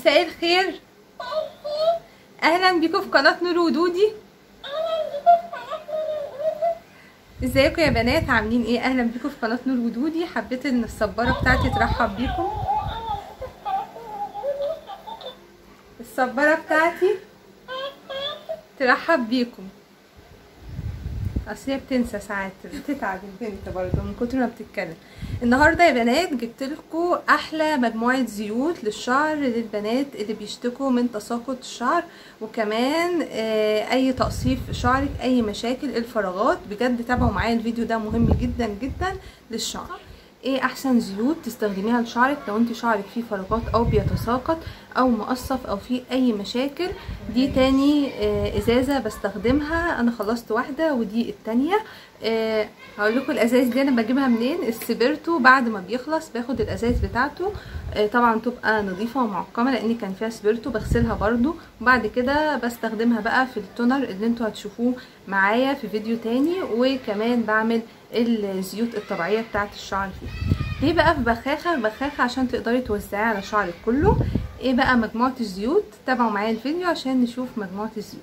مساء الخير اهلا بيكم في قناه نور ودودي ازيكم يا بنات عاملين ايه اهلا بيكم في قناه نور ودودي حبيت ان الصباره بتاعتي ترحب بيكم الصباره بتاعتي ترحب بيكم اصل هي بتنسى ساعات بتتعب البنت برضه من كتر ما بتتكلم النهارده يا بنات جبت لكم احلى مجموعه زيوت للشعر للبنات اللي بيشتكوا من تساقط الشعر وكمان آه اي تقصيف في شعرك اي مشاكل الفراغات بجد تابعوا معايا الفيديو ده مهم جدا جدا للشعر ايه احسن زيوت تستخدميها لشعرك لو انت شعرك فيه فراغات او بيتساقط او مقصف او فيه اي مشاكل دي تاني آه ازازه بستخدمها انا خلصت واحده ودي التانية آه هقول لكم الازاز دي انا بجيبها منين السبرتو بعد ما بيخلص باخد الازاز بتاعته آه طبعا تبقى نظيفه ومعقمه لان كان فيها سبرتو بغسلها برضو وبعد كده بستخدمها بقى في التونر اللي انتوا هتشوفوه معايا في فيديو تاني وكمان بعمل الزيوت الطبيعيه بتاعه الشعر فيه ليه بقى في بخاخه بخاخه عشان تقدري توزعيه على شعرك كله ايه بقى مجموعه الزيوت تابعوا معايا الفيديو عشان نشوف مجموعه الزيوت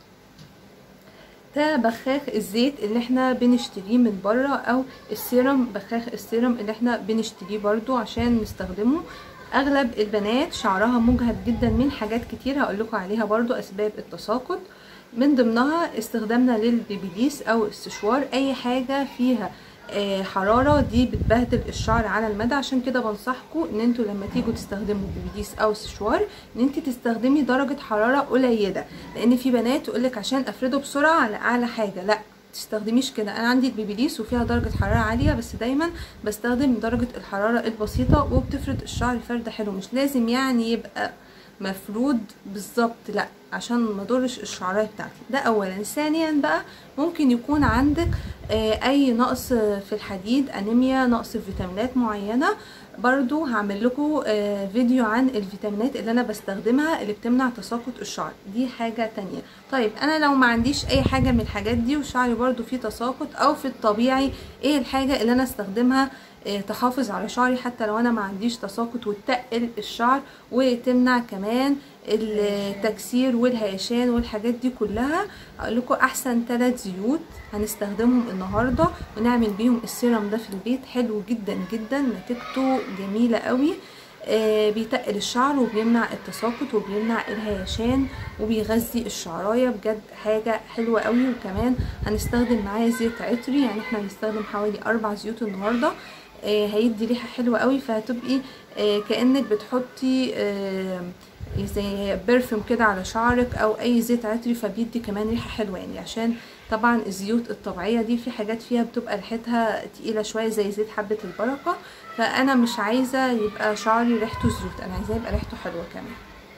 ده بخاخ الزيت اللي احنا بنشتريه من بره او السيرم بخاخ السيرم اللي احنا بنشتريه برضو عشان نستخدمه اغلب البنات شعرها مجهد جدا من حاجات كتير هقول لكم عليها برضو اسباب التساقط من ضمنها استخدامنا للبيبيليس او السشوار اي حاجه فيها حراره دي بتبهدل الشعر على المدى عشان كده بنصحكم ان انتوا لما تيجوا تستخدموا بيبيليس او سشوار ان انت تستخدمي درجه حراره قليله لان في بنات تقولك عشان افرده بسرعه على اعلى حاجه لا تستخدميش كده انا عندي البيبيليس وفيها درجه حراره عاليه بس دايما بستخدم درجه الحراره البسيطه وبتفرد الشعر فرد حلو مش لازم يعني يبقى مفرود بالظبط لا عشان ما اضرش الشعرايه بتاعتي ده اولا ثانيا بقى ممكن يكون عندك اي نقص في الحديد انيميا نقص في فيتامينات معينه برضو هعمل لكم فيديو عن الفيتامينات اللي انا بستخدمها اللي بتمنع تساقط الشعر دي حاجة تانية طيب انا لو ما عنديش اي حاجة من الحاجات دي وشعري برضو فيه تساقط او في الطبيعي ايه الحاجة اللي انا استخدمها تحافظ على شعري حتى لو انا ما عنديش تساقط وتقل الشعر وتمنع كمان التكسير والهيشان والحاجات دي كلها اقول لكم احسن ثلاث زيوت هنستخدمهم النهارده ونعمل بيهم السيرم ده في البيت حلو جدا جدا نتيجته جميله قوي آه بيتقل الشعر وبيمنع التساقط وبيمنع الهيشان وبيغذي الشعرايه بجد حاجه حلوه قوي وكمان هنستخدم معاه زيت عطري يعني احنا هنستخدم حوالي اربع زيوت النهارده آه هيدي ريحه حلوه قوي فهتبقي آه كانك بتحطي آه زي برفيوم كده على شعرك او اي زيت عطري فبيدي كمان ريحه حلوه يعني عشان طبعا الزيوت الطبيعيه دي في حاجات فيها بتبقى ريحتها تقيله شويه زي زيت حبه البركه فانا مش عايزه يبقى شعري ريحته زيوت انا عايزاه يبقى ريحته حلوه كمان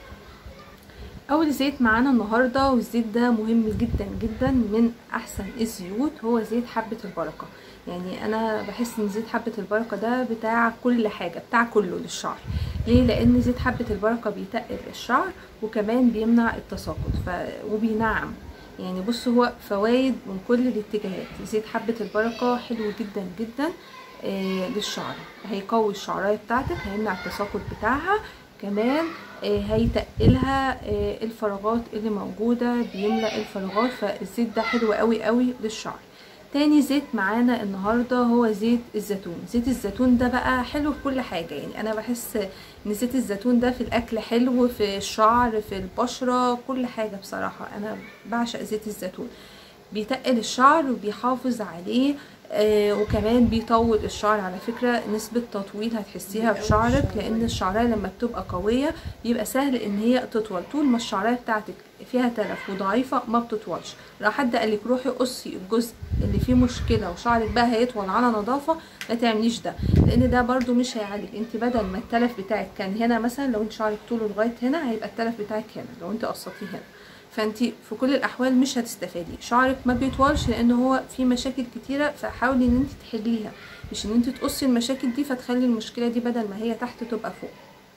اول زيت معانا النهارده والزيت ده مهم جدا جدا من احسن الزيوت هو زيت حبه البركه يعني انا بحس ان زيت حبه البركه ده بتاع كل حاجه بتاع كله للشعر ليه لان زيت حبه البركه بيتقل الشعر وكمان بيمنع التساقط ف... وبينعم يعني بص هو فوائد من كل الاتجاهات زيت حبه البركه حلو جدا جدا آه للشعر هيقوي الشعرايه بتاعتك هيمنع التساقط بتاعها كمان آه هيتقلها آه الفراغات اللي موجوده بيملا الفراغات فالزيت ده حلو قوي قوي للشعر تاني زيت معانا النهاردة هو زيت الزيتون زيت الزيتون ده بقى حلو في كل حاجة يعني انا بحس ان زيت الزيتون ده في الاكل حلو في الشعر في البشرة كل حاجة بصراحة انا بعشق زيت الزيتون بيتقل الشعر وبيحافظ عليه آه وكمان بيطول الشعر على فكرة نسبة تطويل هتحسيها في شعرك لان الشعرية لما بتبقى قوية بيبقى سهل ان هي تطول طول ما الشعرية بتاعتك فيها تلف وضعيفة ما بتطولش لو حد قالك روحي قصي الجزء اللي فيه مشكلة وشعرك بقى هيطول على نظافة ما تعمليش ده لان ده برضو مش هيعالج انت بدل ما التلف بتاعك كان هنا مثلا لو انت شعرك طوله لغاية هنا هيبقى التلف بتاعك هنا لو انت قصتيه هنا فانت في كل الاحوال مش هتستفادي شعرك ما بيطولش لان هو في مشاكل كتيره فحاولي ان انت تحليها مش ان انت تقصي المشاكل دي فتخلي المشكله دي بدل ما هي تحت تبقى فوق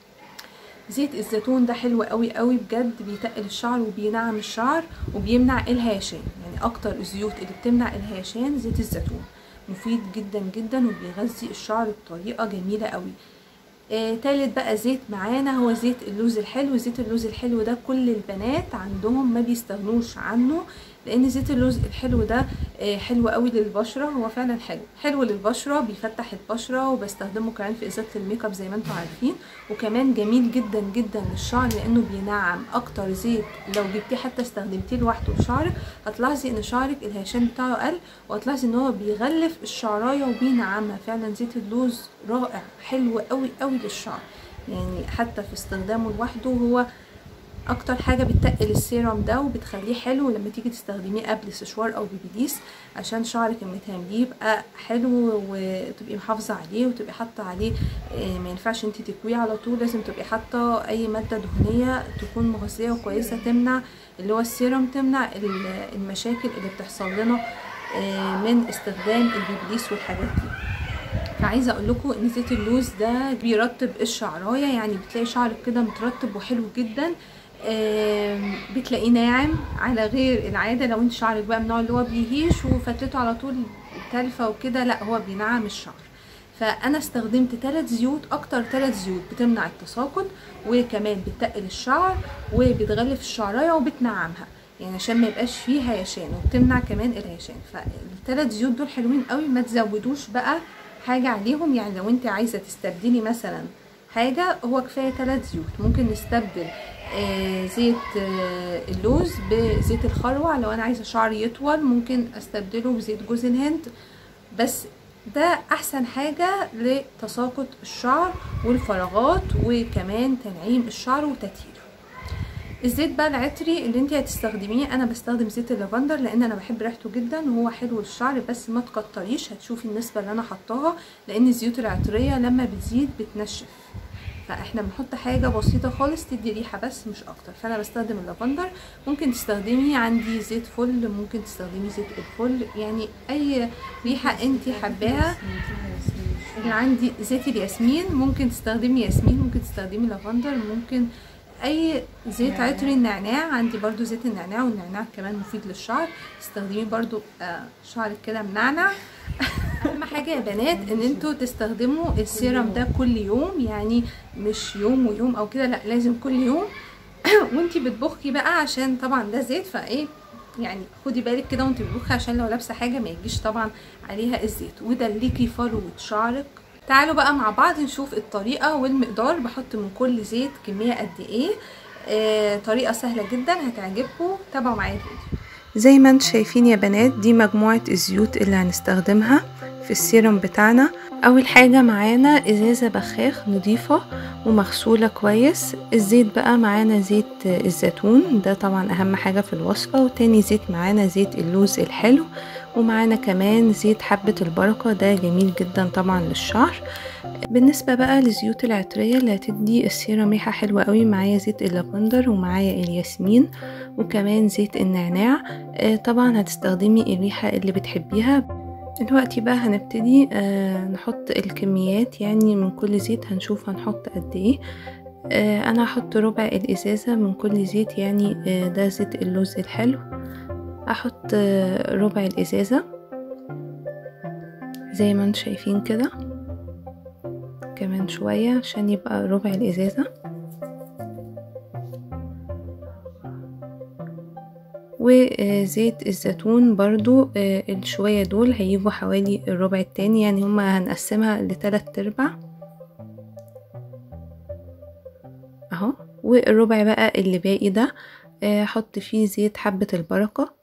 زيت الزيتون ده حلو قوي قوي بجد بيتقل الشعر وبينعم الشعر وبيمنع الهيشان يعني اكتر الزيوت اللي بتمنع الهيشان زيت الزيتون مفيد جدا جدا وبيغذي الشعر بطريقه جميله قوي آه، تالت بقى زيت معانا هو زيت اللوز الحلو زيت اللوز الحلو ده كل البنات عندهم ما بيستغنوش عنه لان زيت اللوز الحلو ده آه، حلو قوي للبشره هو فعلا حلو حلو للبشره بيفتح البشره وبستخدمه كمان في ازاله الميك اب زي ما انتم عارفين وكمان جميل جدا جدا للشعر لانه بينعم اكتر زيت لو جبتيه حتى استخدمتيه لوحده لشعرك هتلاحظي ان شعرك الهشام بتاعه قل وهتلاحظي ان هو بيغلف الشعرايه وبينعمها فعلا زيت اللوز رائع حلو قوي قوي للشعر يعني حتى في استخدامه لوحده هو اكتر حاجه بتقل السيرم ده وبتخليه حلو لما تيجي تستخدميه قبل سشوار او بيبيليس عشان شعرك لما تعمليه يبقى حلو وتبقي محافظه عليه وتبقي حاطه عليه آه، ما ينفعش انت تكويه على طول لازم تبقي حاطه اي ماده دهنيه تكون مغذيه وكويسه تمنع اللي هو السيرم تمنع ال- المشاكل اللي بتحصل لنا آه، من استخدام البيبيليس والحاجات دي فعايزه اقول لكم ان زيت اللوز ده بيرطب الشعرايه يعني بتلاقي شعرك كده مترطب وحلو جدا آم، بتلاقيه ناعم على غير العاده لو انت شعرك بقى من النوع اللي هو بيهيش وفتته على طول تالفه وكده لا هو بينعم الشعر فانا استخدمت ثلاث زيوت اكتر ثلاث زيوت بتمنع التساقط وكمان بتقل الشعر وبتغلف الشعرايه وبتنعمها يعني عشان ما يبقاش فيه هيشان وبتمنع كمان الهيشان فالثلاث زيوت دول حلوين قوي ما تزودوش بقى حاجه عليهم يعني لو انت عايزه تستبدلي مثلا حاجه هو كفايه ثلاث زيوت ممكن نستبدل آه زيت آه اللوز بزيت الخروع لو انا عايزه شعري يطول ممكن استبدله بزيت جوز الهند بس ده احسن حاجة لتساقط الشعر والفراغات وكمان تنعيم الشعر وتطهيره الزيت بقى العطري اللي انت هتستخدميه انا بستخدم زيت اللافندر لان انا بحب ريحته جدا وهو حلو للشعر بس ما تكتريش هتشوفي النسبة اللي انا حطاها لان الزيوت العطرية لما بتزيد بتنشف فاحنا بنحط حاجه بسيطه خالص تدي ريحه بس مش اكتر فانا بستخدم اللافندر ممكن تستخدمي عندي زيت فل ممكن تستخدمي زيت الفل يعني اي ريحه انت حباها اللي عندي زيت الياسمين ممكن تستخدمي ياسمين ممكن تستخدمي لافندر ممكن اي زيت عطري النعناع عندي برضو زيت النعناع والنعناع كمان مفيد للشعر تستخدميه برضو آه شعرك كده منعنع اهم حاجه يا بنات ان انتوا تستخدموا السيرم ده كل يوم يعني مش يوم ويوم او كده لا لازم كل يوم وانتي بتبخي بقى عشان طبعا ده زيت فايه يعني خدي بالك كده وانتي بتبخي عشان لو لابسه حاجه ما يجيش طبعا عليها الزيت ودلكي فروه شعرك تعالوا بقى مع بعض نشوف الطريقه والمقدار بحط من كل زيت كميه قد ايه آه طريقه سهله جدا هتعجبكم تابعوا معايا الفيديو زي ما انتم شايفين يا بنات دي مجموعة الزيوت اللي هنستخدمها في السيرم بتاعنا اول حاجة معانا ازازة بخاخ نضيفة ومغسولة كويس الزيت بقى معانا زيت الزيتون ده طبعا اهم حاجة في الوصفة وتاني زيت معانا زيت اللوز الحلو ومعانا كمان زيت حبة البركة ده جميل جدا طبعا للشعر بالنسبة بقى للزيوت العطرية اللي هتدي السيرم ريحة حلوة قوي معايا زيت اللافندر ومعايا الياسمين وكمان زيت النعناع آه طبعا هتستخدمي الريحة اللي بتحبيها دلوقتي بقى هنبتدي آه نحط الكميات يعني من كل زيت هنشوف هنحط قد ايه آه انا هحط ربع الازازة من كل زيت يعني آه ده زيت اللوز الحلو احط آه ربع الازازة زي ما انتم شايفين كده كمان شوية عشان يبقى ربع الازازة وزيت الزيتون برضو الشوية دول هيجوا حوالي الربع التاني يعني هما هنقسمها لتلات ارباع اهو والربع بقى اللي باقي ده هحط فيه زيت حبة البركة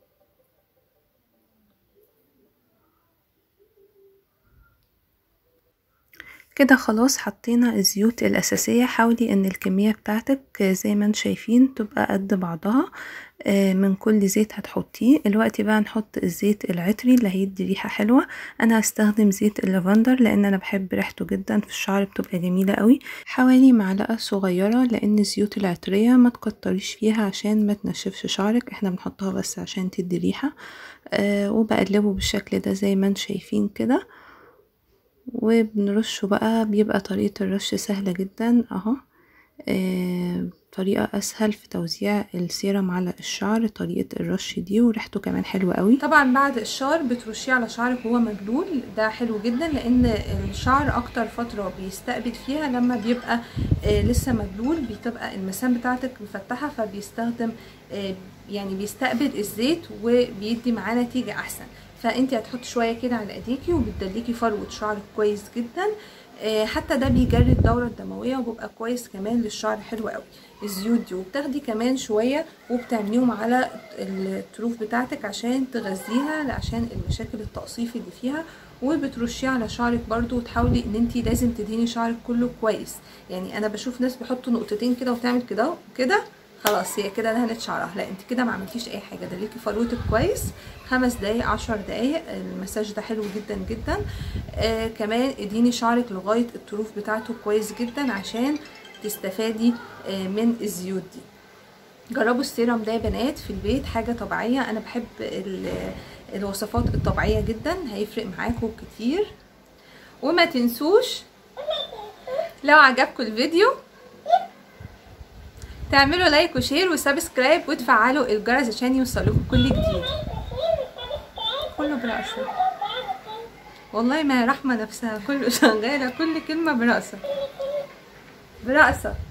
كده خلاص حطينا الزيوت الأساسية حاولي ان الكمية بتاعتك زي ما انتم شايفين تبقى قد بعضها من كل زيت هتحطيه الوقت بقى نحط الزيت العطري اللي هيدي ريحة حلوة انا هستخدم زيت اللافندر لان انا بحب ريحته جدا في الشعر بتبقى جميلة قوي حوالي معلقة صغيرة لان الزيوت العطرية ما تكتريش فيها عشان ما تنشفش شعرك احنا بنحطها بس عشان تدي ريحة آه وبقلبه بالشكل ده زي ما انتم شايفين كده وبنرشه بقى بيبقى طريقة الرش سهلة جدا اهو آه طريقة أسهل في توزيع السيرم على الشعر طريقة الرش دي وريحته كمان حلوة قوي طبعا بعد الشعر بترشيه على شعرك وهو مبلول ده حلو جدا لان الشعر اكتر فتره بيستقبل فيها لما بيبقى آه لسه مبلول بتبقى المسام بتاعتك مفتحه فبيستخدم آه يعني بيستقبل الزيت وبيدي معاه نتيجه احسن فانت هتحطي شويه كده على ايديكي وبتدلكي فروه شعرك كويس جدا آه حتى ده بيجري الدوره الدمويه وبيبقى كويس كمان للشعر حلو قوي الزيوت دي وبتاخدي كمان شويه وبتعمليهم على الطروف بتاعتك عشان تغذيها عشان المشاكل التقصيف اللي فيها وبترشيه على شعرك برضو وتحاولي ان انت لازم تدهني شعرك كله كويس يعني انا بشوف ناس بيحطوا نقطتين كده وتعمل كده كده خلاص هي كده دهنت شعرها لا انت كده ما عملتيش اي حاجه دليكي فروتك كويس خمس دقايق عشر دقايق المساج ده حلو جدا جدا آه كمان اديني شعرك لغايه الطروف بتاعته كويس جدا عشان تستفادي آه من الزيوت دي جربوا السيرم ده يا بنات في البيت حاجه طبيعيه انا بحب الوصفات الطبيعيه جدا هيفرق معاكم كتير وما تنسوش لو عجبكم الفيديو تعملوا لايك وشير وسبسكرايب وتفعلوا الجرس عشان يوصلكم كل جديد كله برأسه والله ما رحمة نفسها كله شغالة كل كلمة برأسه برأسه